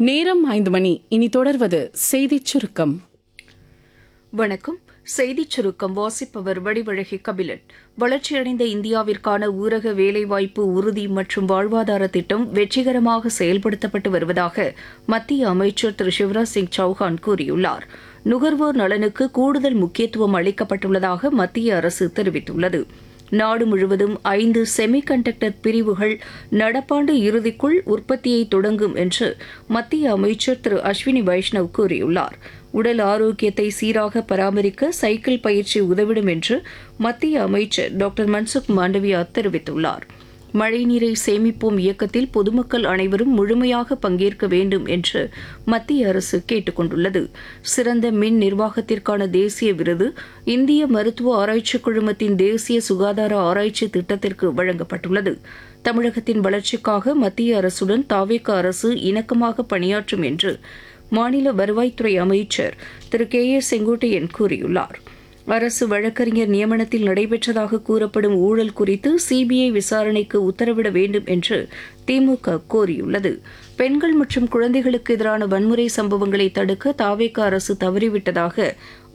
நேரம் ஐந்து மணி இனி தொடர்வது செய்திச் சுருக்கம் வணக்கம் செய்திச் சுருக்கம் வாசிப்பவர் வடிவழகி கபிலன் வளர்ச்சியடைந்த இந்தியாவிற்கான ஊரக வேலைவாய்ப்பு உறுதி மற்றும் வாழ்வாதார திட்டம் வெற்றிகரமாக செயல்படுத்தப்பட்டு வருவதாக மத்திய அமைச்சர் திரு சிவராஜ் சிங் சௌஹான் கூறியுள்ளார் நுகர்வோர் நலனுக்கு கூடுதல் முக்கியத்துவம் அளிக்கப்பட்டுள்ளதாக மத்திய அரசு தெரிவித்துள்ளது நாடு முழுவதும் ஐந்து செமிகண்டக்டர் பிரிவுகள் நடப்பாண்டு இறுதிக்குள் உற்பத்தியை தொடங்கும் என்று மத்திய அமைச்சர் திரு அஸ்வினி வைஷ்ணவ் கூறியுள்ளார் உடல் ஆரோக்கியத்தை சீராக பராமரிக்க சைக்கிள் பயிற்சி உதவிடும் என்று மத்திய அமைச்சர் டாக்டர் மன்சுக் மாண்டவியா தெரிவித்துள்ளார் மழைநீரை சேமிப்போம் இயக்கத்தில் பொதுமக்கள் அனைவரும் முழுமையாக பங்கேற்க வேண்டும் என்று மத்திய அரசு கேட்டுக் கொண்டுள்ளது சிறந்த மின் நிர்வாகத்திற்கான தேசிய விருது இந்திய மருத்துவ ஆராய்ச்சிக் குழுமத்தின் தேசிய சுகாதார ஆராய்ச்சி திட்டத்திற்கு வழங்கப்பட்டுள்ளது தமிழகத்தின் வளர்ச்சிக்காக மத்திய அரசுடன் தாவேக அரசு இணக்கமாக பணியாற்றும் என்று மாநில வருவாய்த்துறை அமைச்சர் திரு கே ஏ செங்கோட்டையன் கூறியுள்ளார் அரசு வழக்கறிஞர் நியமனத்தில் நடைபெற்றதாக கூறப்படும் ஊழல் குறித்து சிபிஐ விசாரணைக்கு உத்தரவிட வேண்டும் என்று திமுக கோரியுள்ளது பெண்கள் மற்றும் குழந்தைகளுக்கு எதிரான வன்முறை சம்பவங்களை தடுக்க தாவேக அரசு தவறிவிட்டதாக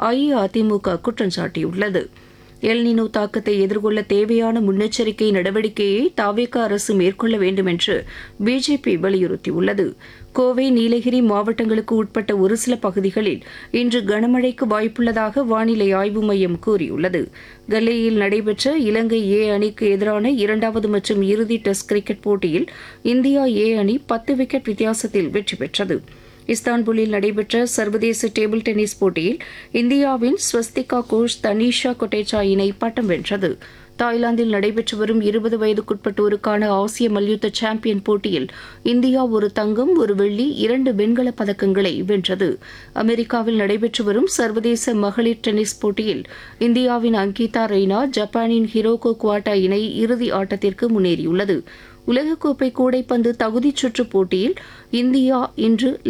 அஇஅதிமுக குற்றம் சாட்டியுள்ளது எல்னினோ தாக்கத்தை எதிர்கொள்ள தேவையான முன்னெச்சரிக்கை நடவடிக்கையை தாவேக அரசு மேற்கொள்ள வேண்டும் என்று பிஜேபி வலியுறுத்தியுள்ளது கோவை நீலகிரி மாவட்டங்களுக்கு உட்பட்ட ஒரு சில பகுதிகளில் இன்று கனமழைக்கு வாய்ப்புள்ளதாக வானிலை ஆய்வு மையம் கூறியுள்ளது கல்லேயில் நடைபெற்ற இலங்கை ஏ அணிக்கு எதிரான இரண்டாவது மற்றும் இறுதி டெஸ்ட் கிரிக்கெட் போட்டியில் இந்தியா ஏ அணி பத்து விக்கெட் வித்தியாசத்தில் வெற்றி பெற்றது இஸ்தான்புல்லில் நடைபெற்ற சர்வதேச டேபிள் டென்னிஸ் போட்டியில் இந்தியாவின் ஸ்வஸ்திகா கோஷ் தனீஷா கொட்டேச்சா இணை பட்டம் வென்றது தாய்லாந்தில் நடைபெற்று வரும் இருபது வயதுக்குட்பட்டோருக்கான ஆசிய மல்யுத்த சாம்பியன் போட்டியில் இந்தியா ஒரு தங்கம் ஒரு வெள்ளி இரண்டு வெண்கலப் பதக்கங்களை வென்றது அமெரிக்காவில் நடைபெற்று வரும் சர்வதேச மகளிர் டென்னிஸ் போட்டியில் இந்தியாவின் அங்கிதா ரெய்னா ஜப்பானின் ஹிரோகோ குவாட்டா இணை இறுதி ஆட்டத்திற்கு முன்னேறியுள்ளது உலகக்கோப்பை கூடைப்பந்து தகுதிச் சுற்றுப் போட்டியில் இந்தியா இன்று